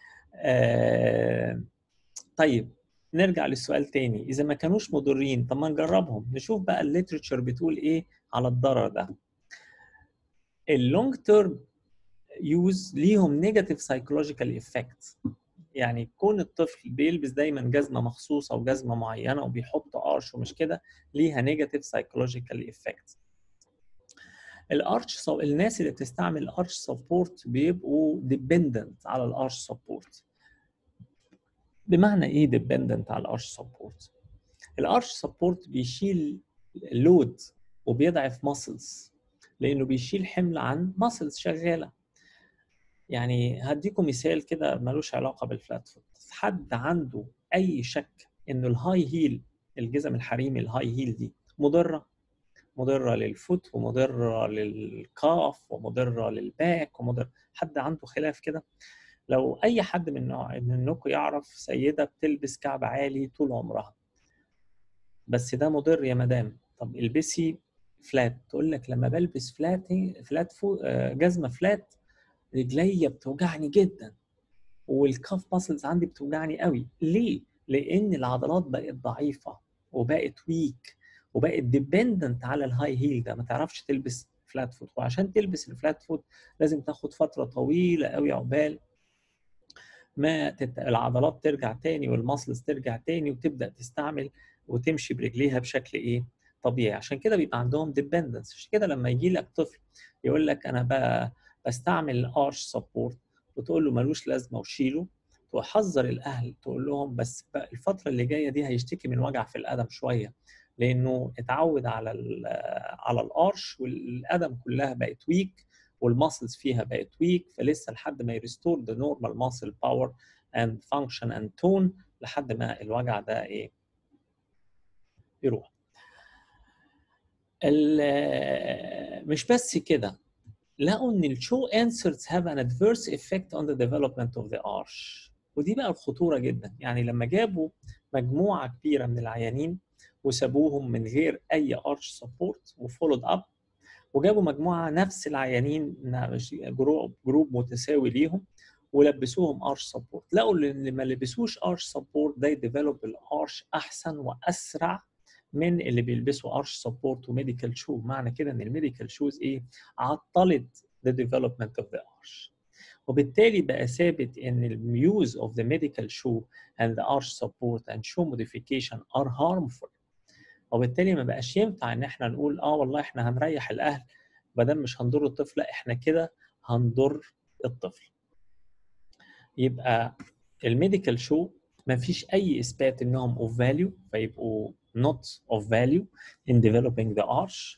طيب نرجع للسؤال تاني اذا ما كانوش مضرين طب ما نجربهم نشوف بقى الليترشر بتقول ايه على الضرر ده اللونج تيرم يوز ليهم نيجاتيف سايكولوجيكال افكت يعني كون الطفل بيلبس دايما جزمه مخصوصه وجزمه معينه وبيحط ارش ومش كده ليها نيجاتيف سايكولوجيكال افكت الارش صو... الناس اللي بتستعمل الارش سبورت بيبقوا ديبندنت على الارش سبورت بمعنى ايه ديبندنت على الارش سبورت الارش سبورت بيشيل لود وبيضعف ماسلز لانه بيشيل حمل عن ماسلز شغاله يعني هديكم مثال كده ملوش علاقه بالفلات فوت حد عنده اي شك انه الهاي هيل الجزم الحريمي الهاي هيل دي مضره مضره للفوت ومضره للكاف ومضره للباك ومضره حد عنده خلاف كده لو اي حد من منكم يعرف سيده بتلبس كعب عالي طول عمرها بس ده مضر يا مدام طب البسي فلات تقول لك لما بلبس فلات فلات فو جزمه فلات رجليا بتوجعني جدا والكاف ماسلز عندي بتوجعني قوي ليه لان العضلات بقت ضعيفه وبقت ويك وبقت ديبندنت على الهاي هيل ده ما تعرفش تلبس فلات فوت وعشان تلبس الفلات فوت لازم تاخد فتره طويله قوي عقبال ما تت... العضلات ترجع تاني والمسلز ترجع تاني وتبدا تستعمل وتمشي برجليها بشكل ايه طبيعي عشان كده بيبقى عندهم ديبندنس عشان كده لما يجي لك طفل يقول لك انا ب... بستعمل ارش سبورت وتقول له ملوش لازمه وشيله تحذر الاهل تقول لهم بس الفتره اللي جايه دي هيشتكي من وجع في القدم شويه لانه اتعود على على الارش والقدم كلها بقت ويك والماسلز فيها بقت ويك فلسه لحد ما يريستور ذا نورمال ماسل باور اند فانكشن اند تون لحد ما الوجع ده ايه يروح مش بس كده لقوا ان الشو انسرتس هاف ان ادفيرس افكت اون ذا ديفلوبمنت اوف ذا ارش ودي بقى الخطوره جدا يعني لما جابوا مجموعه كبيره من العيانين وسابوهم من غير اي ارش سبورت وفولود اب وجابوا مجموعه نفس العيانين جروب جروب متساوي ليهم ولبسوهم ارش سبورت لقوا اللي ما لبسوش ارش سبورت ده يديفلوب الارش احسن واسرع من اللي بيلبسوا ارش سبورت وميديكال شو معنى كده ان الميديكال شوز ايه عطلت the development of the arch وبالتالي بقى ثابت ان اليوز of the medical shoe and the arch support and shoe modification are harmful وبالتالي ما بقاش ينفع ان احنا نقول اه والله احنا هنريح الاهل ما دام مش هنضر الطفل لا احنا كده هنضر الطفل يبقى الميديكال شو ما فيش اي اثبات انهم اوف فاليو فيبقوا not of value in developing the arch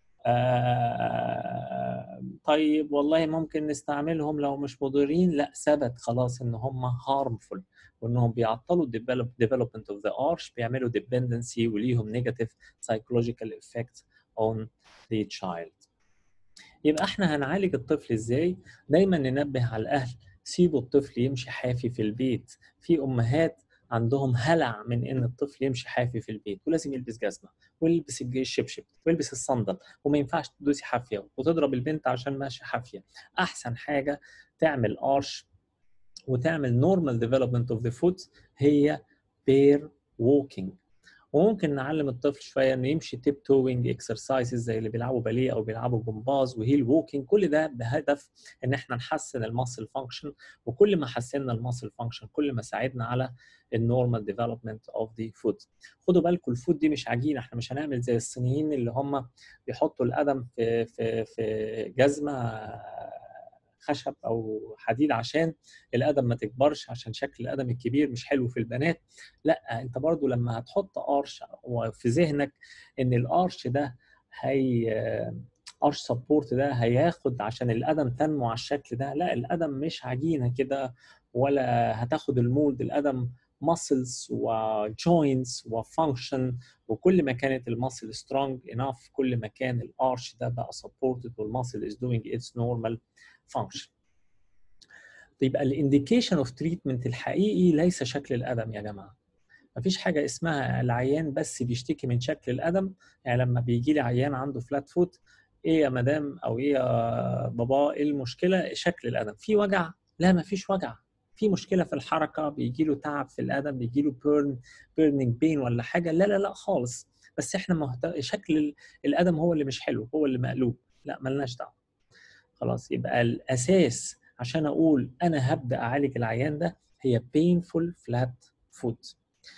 آه طيب والله ممكن نستعملهم لو مش مضرين لا ثبت خلاص ان هم harmful وانهم بيعطلوا development of the arch بيعملوا dependency وليهم negative psychological effect on the child يبقى احنا هنعالج الطفل ازاي دايما ننبه على الاهل سيبوا الطفل يمشي حافي في البيت في امهات عندهم هلع من ان الطفل يمشي حافي في البيت ولازم يلبس جزمه ويلبس الشبشب ويلبس الصندل وما ينفعش تدوسي حافيه وتضرب البنت عشان ماشيه حافيه احسن حاجه تعمل ارش وتعمل نورمال ديفلوبمنت اوف ذا فوت هي بير ووكينج وممكن نعلم الطفل شويه انه يمشي تيب توينج اكسرسايزز زي اللي بيلعبوا باليه او بيلعبوا جمباز وهيل ووكينج كل ده بهدف ان احنا نحسن الماسل فانكشن وكل ما حسنا الماسل فانكشن كل ما ساعدنا على النورمال ديفلوبمنت اوف ذا فود خدوا بالكم الفود دي مش عجينه احنا مش هنعمل زي الصينيين اللي هم بيحطوا القدم في في في جزمه خشب او حديد عشان القدم ما تكبرش عشان شكل القدم الكبير مش حلو في البنات لا انت برضو لما هتحط ارش وفي ذهنك ان الارش ده هي ارش سبورت ده هياخد عشان القدم تنمو على الشكل ده لا القدم مش عجينه كده ولا هتاخد المولد القدم muscles وجوينتس وفانكشن وكل ما كانت الماسل سترونج انف كل ما كان الارش ده بقى سبورتد والماسل از دوينج اتس نورمال فانكشن يبقى الانديكيشن اوف تريتمنت الحقيقي ليس شكل القدم يا جماعه مفيش حاجه اسمها العيان بس بيشتكي من شكل القدم يعني لما بيجي لي عيان عنده فلات فوت ايه يا مدام او ايه يا بابا ايه المشكله شكل القدم في وجع لا مفيش وجع في مشكله في الحركه بيجي له تعب في القدم بيجي له بيرن بيرنينج بين ولا حاجه لا لا لا خالص بس احنا مهت... شكل القدم هو اللي مش حلو هو اللي مقلوب لا ملناش دعوه خلاص يبقى الاساس عشان اقول انا هبدا اعالج العيان ده هي painful flat foot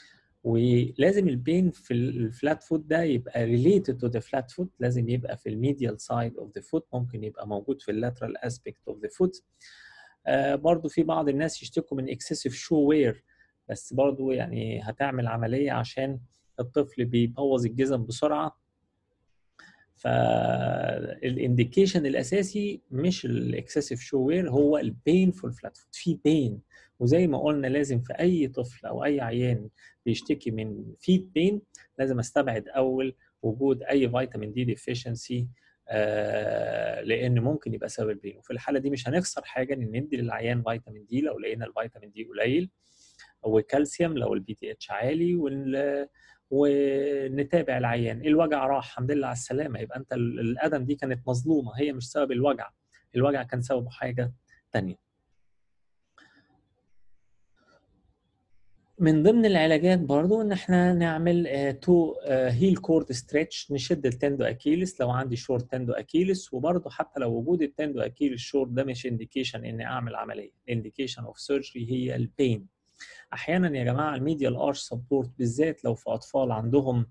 ولازم البين في الفلات فوت ده يبقى related to the flat foot لازم يبقى في الميديال سايد اوف ذا فوت ممكن يبقى موجود في اللاترال اسبيكت اوف ذا فوت برضو في بعض الناس يشتكوا من excessive shoe wear بس برضو يعني هتعمل عملية عشان الطفل بيبوظ الجزم بسرعة فالانديكيشن الاساسي مش الاكسسيف شو وير هو البينفول فلات فوت في بين وزي ما قلنا لازم في اي طفل او اي عيان بيشتكي من فيت بين لازم استبعد اول وجود اي فيتامين دي ديفيشنسي آه لان ممكن يبقى سبب البين وفي الحاله دي مش هنخسر حاجه ان ندي للعيان فيتامين دي لو لقينا الفيتامين دي قليل وكالسيوم لو البي تي اتش عالي وال ونتابع العيان الوجع راح الحمد لله على السلامه يبقى انت القدم دي كانت مظلومه هي مش سبب الوجع الوجع كان سببه حاجه ثانيه من ضمن العلاجات برضو ان احنا نعمل تو هيل كورد ستريتش نشد التندو اكيلس لو عندي شورت تندو اكيلس وبرضو حتى لو وجود التندو اكيلس شورت ده مش انديكيشن اني اعمل عمليه الانديكيشن اوف سيرجري هي البين احيانا يا جماعه الميديال ارش سبورت بالذات لو في اطفال عندهم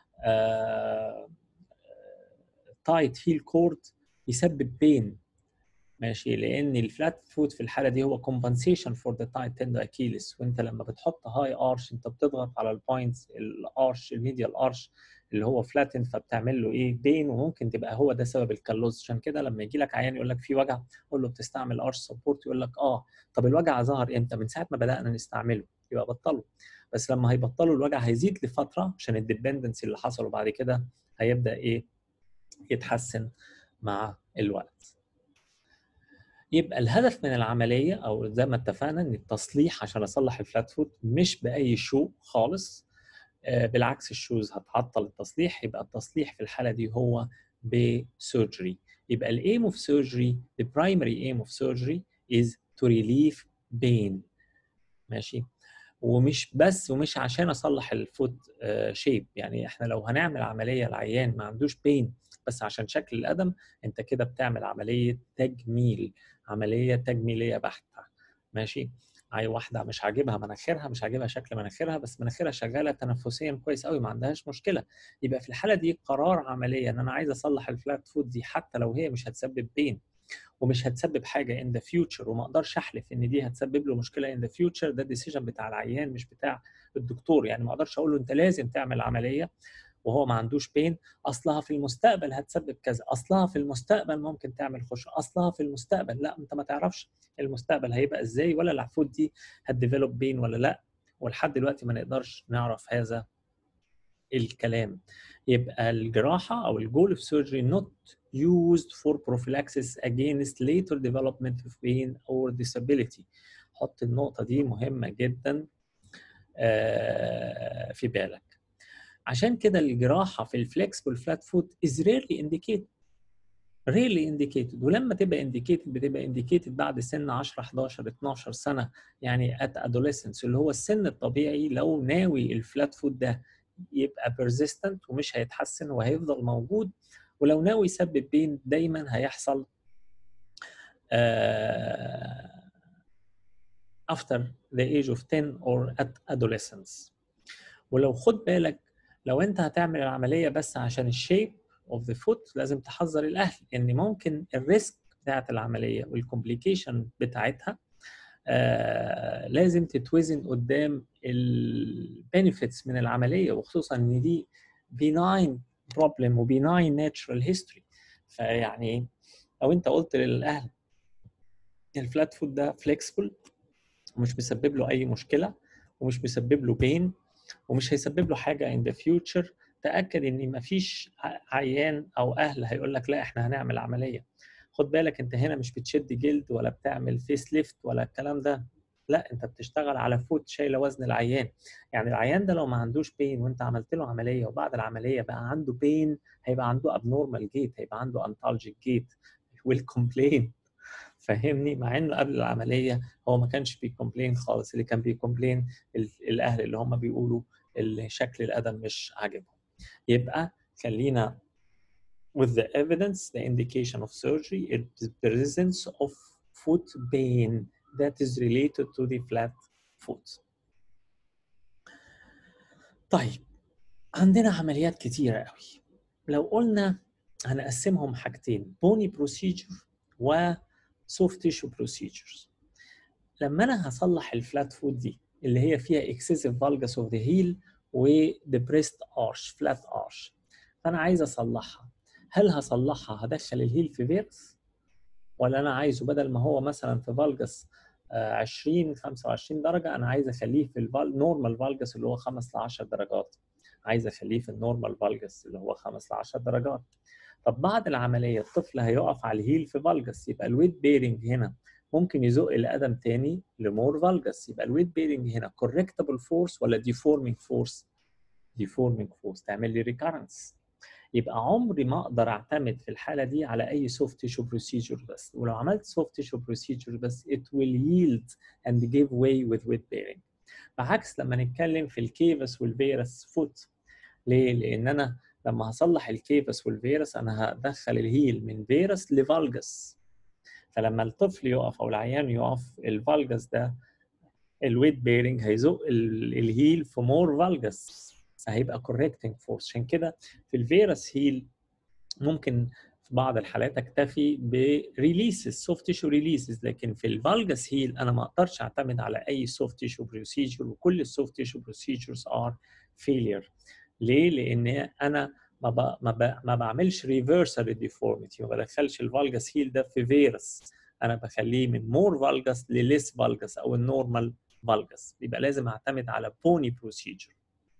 تايت هيل كورد يسبب بين ماشي لان الفلات فوت في الحاله دي هو compensation for the tight tendon Achilles وانت لما بتحط هاي ارش انت بتضغط على البوينتس الارش الميديال ارش اللي هو فلاتن فبتعمل له ايه بين وممكن تبقى هو ده سبب الكالوز عشان كده لما يجي لك عيان يقول لك في وجع قول له بتستعمل ارش سبورت يقول لك اه طب الوجع ظهر امتى من ساعه ما بدانا نستعمله يبقى بطله بس لما هيبطلوا الوجع هيزيد لفتره عشان الديبندنسي اللي حصلوا بعد كده هيبدا ايه يتحسن مع الوقت يبقى الهدف من العمليه او زي ما اتفقنا ان التصليح عشان اصلح الفلات فوت مش باي شو خالص آه بالعكس الشوز هتعطل التصليح يبقى التصليح في الحاله دي هو بسيرجري يبقى الايم اوف سيرجري the primary aim of surgery is to relieve pain ماشي ومش بس ومش عشان اصلح الفوت شيب يعني احنا لو هنعمل عمليه العيان ما عندوش بين بس عشان شكل القدم انت كده بتعمل عمليه تجميل عمليه تجميليه بحته ماشي اي واحده مش عاجبها مناخيرها مش عاجبها شكل مناخيرها بس مناخيرها شغاله تنفسيا كويس قوي ما عندهاش مشكله يبقى في الحاله دي قرار عمليه ان انا عايز اصلح الفلات فوت دي حتى لو هي مش هتسبب بين ومش هتسبب حاجه ان ذا فيوتشر وما اقدرش احلف ان دي هتسبب له مشكله ان ذا فيوتشر ده ديسيجن بتاع العيان مش بتاع الدكتور يعني ما اقدرش اقول له انت لازم تعمل عمليه وهو ما عندوش بين اصلها في المستقبل هتسبب كذا اصلها في المستقبل ممكن تعمل خش اصلها في المستقبل لا انت ما تعرفش المستقبل هيبقى ازاي ولا العفوت دي هتديفلوب بين ولا لا ولحد دلوقتي ما نقدرش نعرف هذا الكلام يبقى الجراحه او الجول اوف سيرجري not used for prophylaxis against later development of pain or disability حط النقطه دي مهمه جدا في بالك عشان كده الجراحه في الفلكسبل فلات فوت is rarely indicated rarely indicated ولما تبقى indicated بتبقى indicated بعد سن 10 11 12 سنه يعني at adolescence اللي هو السن الطبيعي لو ناوي الفلات فوت ده يبقى persistent ومش هيتحسن وهيفضل موجود ولو ناوي يسبب بين دايما هيحصل uh, after the age of 10 or at adolescence ولو خد بالك لو انت هتعمل العمليه بس عشان الشيب اوف ذا فوت لازم تحذر الاهل ان ممكن الريسك بتاعت العمليه والكومبليكيشن بتاعتها آه لازم تتوزن قدام البينيفيتس من العمليه وخصوصا ان دي بيناين بروبلم وبيناين ناتشرال هيستوري فيعني لو انت قلت للاهل الفلات فود ده فليكسبل ومش مسبب له اي مشكله ومش مسبب له بين ومش هيسبب له حاجه in the future تاكد ان مفيش عيان او اهل هيقول لك لا احنا هنعمل عمليه خد بالك انت هنا مش بتشد جلد ولا بتعمل فيس ليفت ولا الكلام ده لا انت بتشتغل على فوت شايله وزن العيان يعني العيان ده لو ما عندوش بين وانت عملت له عمليه وبعد العمليه بقى عنده بين هيبقى عنده ابنورمال جيت هيبقى عنده انتالجيك جيت ويل كومبلين فاهمني مع انه قبل العمليه هو ما كانش بيكومبلين خالص اللي كان بيكومبلين الاهل اللي هم بيقولوا اللي شكل القدم مش عاجبهم يبقى خلينا with the evidence the indication of surgery is the presence of foot pain that is related to the flat foot طيب عندنا عمليات كتيرة قوي لو قلنا هنقسمهم حاجتين بوني بروسيجر و soft tissue procedures لما انا هصلح الفلات فوت دي اللي هي فيها excessive valgus of the heel و depressed arch flat arch فانا عايز اصلحها هل هصلحها هدخل الهيل في فيرس ولا انا عايزه بدل ما هو مثلا في فالجس 20 25 درجه انا عايز اخليه في النورمال فالجس اللي هو 5 ل 10 درجات عايز اخليه في النورمال فالجس اللي هو 5 ل 10 درجات طب بعد العمليه الطفل هيقف على الهيل في فالجس يبقى الويت بيرنج هنا ممكن يزق القدم تاني لمور فالجس يبقى الويت بيرنج هنا كوركتبل فورس ولا ديفورمينج فورس ديفورمينج فورس تعمل لي ريكارنس يبقى عمري ما اقدر اعتمد في الحاله دي على اي سوفت تيشو بروسيجر بس ولو عملت سوفت تيشو بروسيجر بس it will yield and give way with weight bearing بعكس لما نتكلم في الكيفس والفيروس فوت ليه؟ لان انا لما هصلح الكيفس والفيروس انا هدخل الهيل من فيروس لفالجس فلما الطفل يقف او العيان يقف الفالجس ده الويت بيرنج هيزق الهيل في مور فالجس فهيبقى كوركتنج فورس عشان كده في الفيروس هيل ممكن في بعض الحالات اكتفي بريليسز سوفت تيشو ريليسز لكن في الفالجس هيل انا ما اقدرش اعتمد على اي سوفت تيشو بروسيجر وكل السوفت تيشو بروسيجرز ار فيلير ليه؟ لان انا ما ب... ما, ب... ما بعملش ريفرسال ديفورميتي ما بدخلش الفالجس هيل ده في فيروس انا بخليه من مور فالجس لليس فالجس او النورمال فالجس يبقى لازم اعتمد على بوني بروسيجر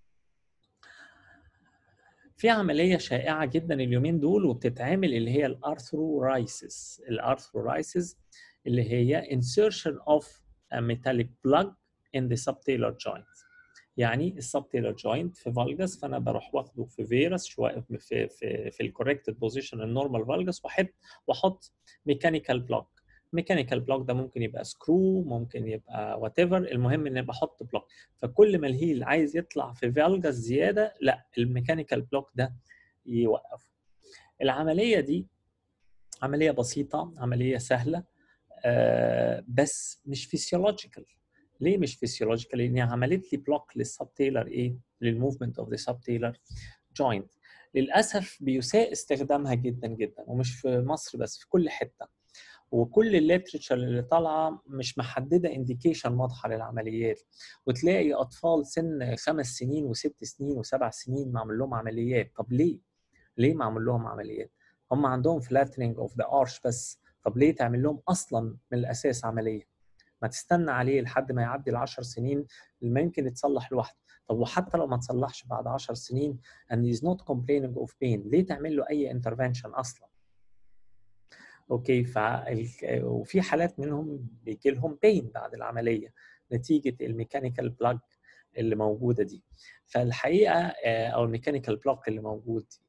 في عملية شائعة جدا اليومين دول وبتتعمل اللي هي الارثرورايسيس الارثرورايسيس اللي هي insertion of a metallic plug in the subtalar joint يعني السبتيلر جوينت في فالجس فانا بروح واخده في فيروس شويه في في في الكوريكتد بوزيشن النورمال فالجس واحط واحط ميكانيكال بلوك ميكانيكال بلوك ده ممكن يبقى سكرو ممكن يبقى وات ايفر المهم ان بحط بلوك فكل ما الهيل عايز يطلع في فالجس زياده لا الميكانيكال بلوك ده يوقفه العمليه دي عمليه بسيطه عمليه سهله آه بس مش فيسيولوجيكال ليه مش فيسيولوجيكال؟ لان عملت لي بلوك للسب تيلر ايه؟ للموفمنت اوف ذا سب تيلر جوينت. للاسف بيساء استخدامها جدا جدا ومش في مصر بس في كل حته. وكل الليترشر اللي طالعه مش محدده انديكيشن واضحه للعمليات وتلاقي اطفال سن خمس سنين وست سنين وسبع سنين معمول لهم عمليات طب ليه؟ ليه معمول لهم عمليات؟ هم عندهم فلاتنينج اوف ذا ارش بس طب ليه تعمل لهم اصلا من الاساس عمليه؟ ما تستنى عليه لحد ما يعدي ال 10 سنين اللي ممكن يتصلح لوحده طب وحتى لو ما تصلحش بعد 10 سنين and is not complaining of pain ليه تعمل له اي انترفنشن اصلا اوكي ف وفي حالات منهم بيجي لهم بين بعد العمليه نتيجه الميكانيكال بلاج اللي موجوده دي فالحقيقه او الميكانيكال بلوك اللي موجود دي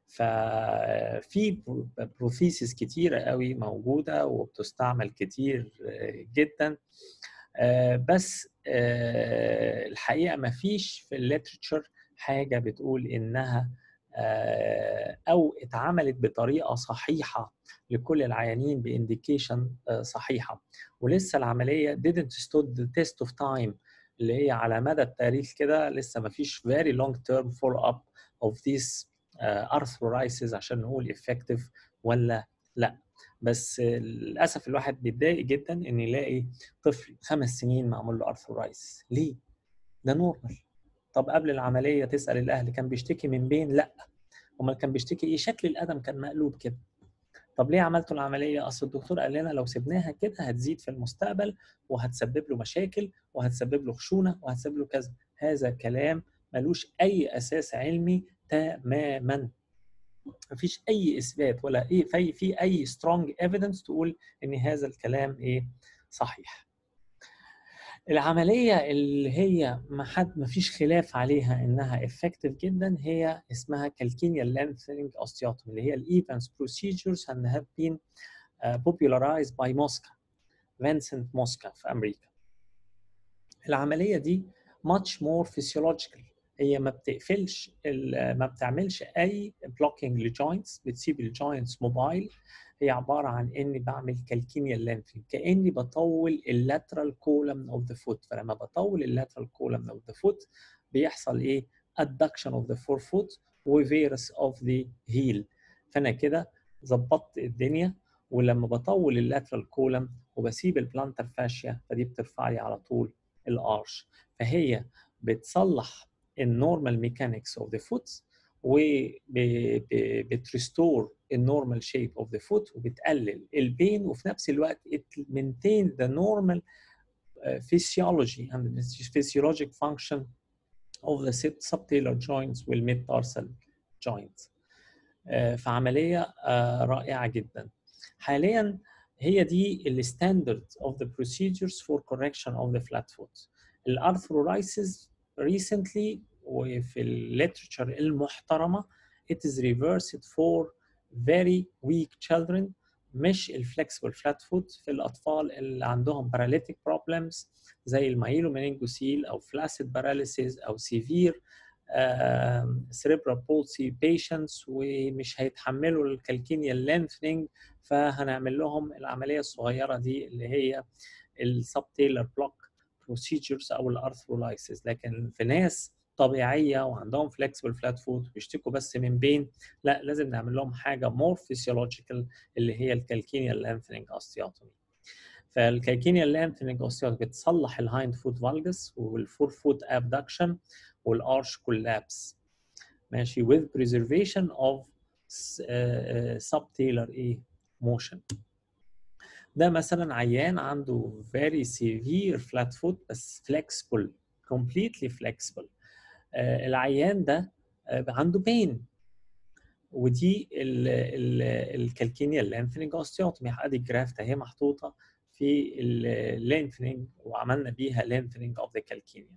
ففي بروثيسز كتيرة قوي موجودة وبتستعمل كتير جدا بس الحقيقة ما فيش في الليترشر حاجة بتقول إنها أو اتعملت بطريقة صحيحة لكل العيانين بانديكيشن صحيحة ولسه العملية didn't stood the test of time اللي هي على مدى التاريخ كده لسه ما فيش very long term follow up of this ارثرورايسز عشان نقول افكتيف ولا لا بس للاسف الواحد بيتضايق جدا ان يلاقي طفل خمس سنين معمول له ارثرورايسز ليه؟ ده نورمال طب قبل العمليه تسال الاهل كان بيشتكي من بين؟ لا امال كان بيشتكي ايه؟ شكل القدم كان مقلوب كده طب ليه عملتوا العمليه؟ اصل الدكتور قال لنا لو سبناها كده هتزيد في المستقبل وهتسبب له مشاكل وهتسبب له خشونه وهتسبب له كذا هذا كلام ملوش اي اساس علمي تماما مفيش اي اثبات ولا ايه في في اي سترونج ايفيدنس تقول ان هذا الكلام ايه صحيح العمليه اللي هي ما حد ما فيش خلاف عليها انها افكتيف جدا هي اسمها كالكينيال لينثنينج اوستيوتومي اللي هي الايفنس بروسيجرز and have been uh, popularized by Mosca فينسنت موسكا في امريكا العمليه دي much more physiological هي ما بتقفلش ما بتعملش اي بلوكينج لجوينتس بتسيب الجوينتس موبايل هي عباره عن اني بعمل كالكينيال لينثنج كاني بطول اللاترال كولم اوف ذا فوت فلما بطول اللاترال كولم اوف ذا فوت بيحصل ايه adduction of the forefoot وفيروس اوف ذا هيل فانا كده ظبطت الدنيا ولما بطول اللاترال كولم وبسيب البلانتر فاشيا فدي بترفع لي على طول الارش فهي بتصلح النورمال ميكانكس اوف ذا فوت وبتريستور النورمال شيب اوف ذا فوت وبتقلل البين وفي نفس الوقت it maintain the normal uh, physiology and the physiologic function of the subtalar joints والmid-tarsal joints. Uh, فعملية uh, رائعة جدا. حاليا هي دي الستاندرد of the procedures for correction of the flat foot. الارثرورايسز recently وفي الليترشر المحترمة it is reversed for very weak children مش الفلكسبل فلات فوت في الاطفال اللي عندهم paralytic problems زي المايلو منينجوسيل او فلاسيد باراليسيس او سيفير cerebral palsy patients ومش هيتحملوا الكالكينيا لينثنينج فهنعمل لهم العمليه الصغيره دي اللي هي السب تيلر بلوك بروسيجرز او الارثرولايسيس لكن في ناس طبيعيه وعندهم فلكسبل فلات فوت ويشتكوا بس من بين لا لازم نعمل لهم حاجه مور فيسيولوجيكال اللي هي الكالكينيا لانثنينج اوستيوتومي فالكالكينيا لانثنينج اوستيوتومي بتصلح الهايند فوت فالجس والفور فوت ابدكشن والارش كولابس ماشي with preservation of subtalar ايه motion ده مثلا عيان عنده very severe flat foot بس flexible completely flexible آه العيان ده آه عنده بين ودي الكالكينيا اللينثنينج اوستيوتومي ادي الجرافت اهي محطوطه في اللينثنينج وعملنا بيها لينثنينج اوف ذا كالكينيا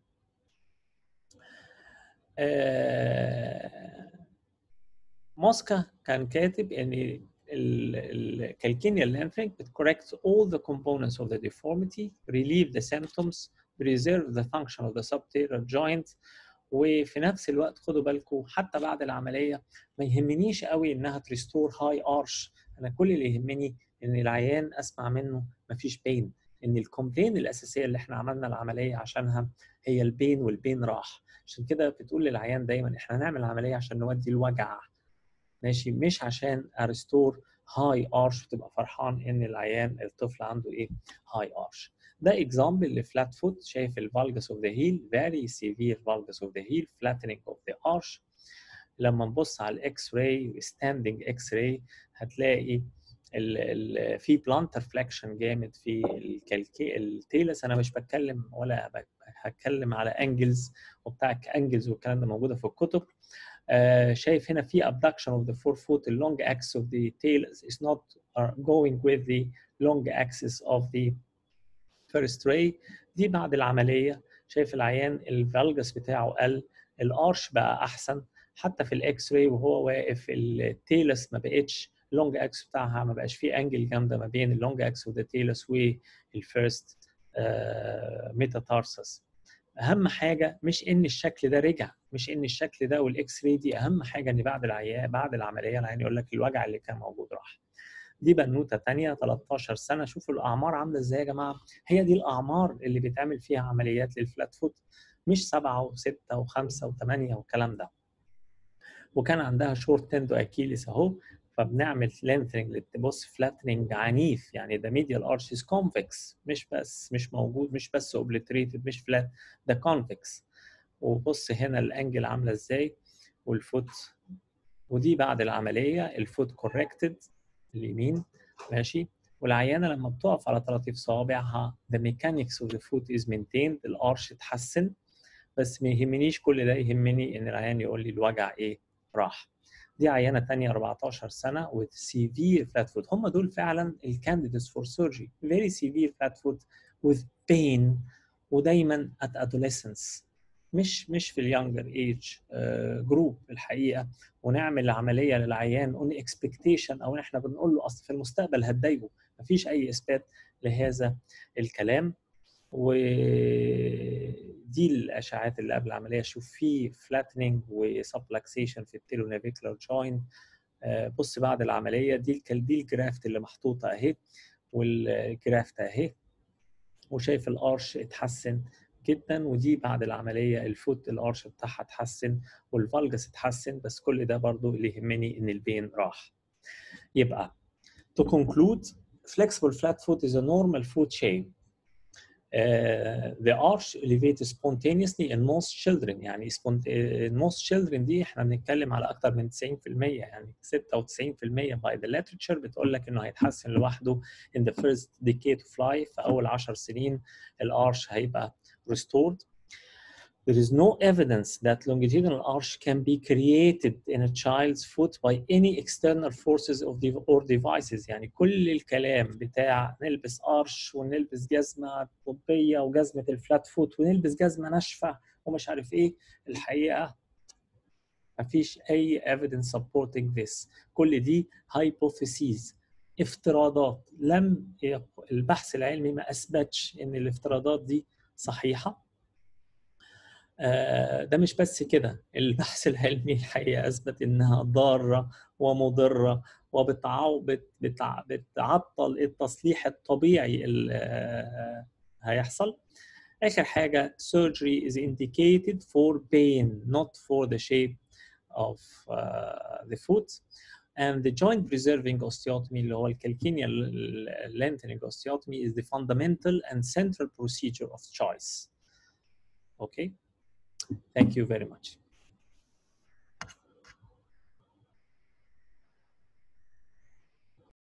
موسكا كان كاتب ان الكالكينيا لينثنينج بتcorrect all the components of the deformity relieve the symptoms preserve the function of the subtalar joint وفي نفس الوقت خدوا بالكم حتى بعد العمليه ما يهمنيش قوي انها تريستور هاي ارش انا كل اللي يهمني ان العيان اسمع منه مفيش بين ان الكومبلين الاساسيه اللي احنا عملنا العمليه عشانها هي البين والبين راح عشان كده بتقول للعيان دايما احنا هنعمل عمليه عشان نودي الوجع ماشي مش عشان ارستور هاي ارش وتبقى فرحان ان العيان الطفل عنده ايه هاي ارش ده اكزامبل لفلات فوت شايف الفالجس اوف ذا هيل فيري سيفير فالجس اوف ذا هيل flattening اوف ذا ارش لما نبص على الاكس راي ستاندنج اكس راي هتلاقي ال ال في بلانتر فليكشن جامد في الكالكي التيلس انا مش بتكلم ولا هتكلم على انجلز وبتاع انجلز والكلام ده موجوده في الكتب uh, شايف هنا في abduction of the forefoot the long axis of the tail is not going with the long axis of the first ray دي بعد العمليه شايف العيان الفالجس بتاعه قل الارش بقى احسن حتى في الاكس راي وهو واقف التيلس ما بقتش اللونج اكس بتاعها ما بقاش فيه انجل جامده ما بين اللونج اكس وذا تيلس والفيرست ميتاتارسس اهم حاجه مش ان الشكل ده رجع مش ان الشكل ده والاكس راي دي اهم حاجه ان بعد العيان بعد العمليه العيان يقول لك الوجع اللي كان موجود راح دي بنوته ثانيه 13 سنه شوفوا الاعمار عامله ازاي يا جماعه هي دي الاعمار اللي بيتعمل فيها عمليات للفلات فوت مش سبعه وسته وخمسه وثمانيه والكلام ده وكان عندها شورت تندو اكيليس اهو فبنعمل لينثنج بص فلاتننج عنيف يعني ده ميديال ارش از كونفكس مش بس مش موجود مش بس اوبليتريتد مش فلات ده كونفكس وبص هنا الانجل عامله ازاي والفوت ودي بعد العمليه الفوت كوركتد اليمين ماشي والعيانه لما بتقف على طراطيف صوابعها the mechanics of the foot is maintained الارش اتحسن بس ما يهمنيش كل ده يهمني ان العيان يقول لي الوجع ايه راح دي عيانه ثانيه 14 سنه with severe flat foot هم دول فعلا الكانديديتس فور سيرجري very severe flat foot with pain ودايما at adolescence مش مش في اليونجر ايج جروب الحقيقه ونعمل عمليه للعيان اون اكسبكتيشن او احنا بنقول له اصل في المستقبل هتضايقه مفيش اي اثبات لهذا الكلام ودي الاشعاعات اللي قبل العمليه شوف في فلاتنينج وسبلكسيشن في التيلونافيكولار جوينت بص بعد العمليه دي دي الجرافت اللي محطوطه اهي والجرافت اهي وشايف الارش اتحسن جدا ودي بعد العمليه الفوت الارش بتاعها اتحسن والفالجس اتحسن بس كل ده برضو اللي يهمني ان البين راح يبقى to conclude flexible flat foot is a normal foot shape Uh, the arch elevates spontaneously in most children يعني in most children دي احنا بنتكلم على اكثر من 90% يعني 96% by the literature بتقول لك انه هيتحسن لوحده in the first decade of life في اول 10 سنين الارش هيبقى restored There is no evidence that longitudinal arch can be created in a child's foot by any external forces of the, or devices يعني كل الكلام بتاع نلبس arch ونلبس جزمة طبية وجزمة الفلات فوت ونلبس جزمة ناشفة ومش عارف ايه الحقيقة مفيش أي evidence supporting this كل دي hypotheses افتراضات لم البحث العلمي ما اثبتش ان الافتراضات دي صحيحه ده مش بس كده البحث العلمي الحقيقه اثبت انها ضاره ومضره وبتعطل التصليح الطبيعي اللي هيحصل اخر حاجه surgery is indicated for pain not for the shape of uh, the foot and the joint preserving osteotomy اللي هو الكالكينيا lengthening osteotomy is the fundamental and central procedure of choice okay thank you very much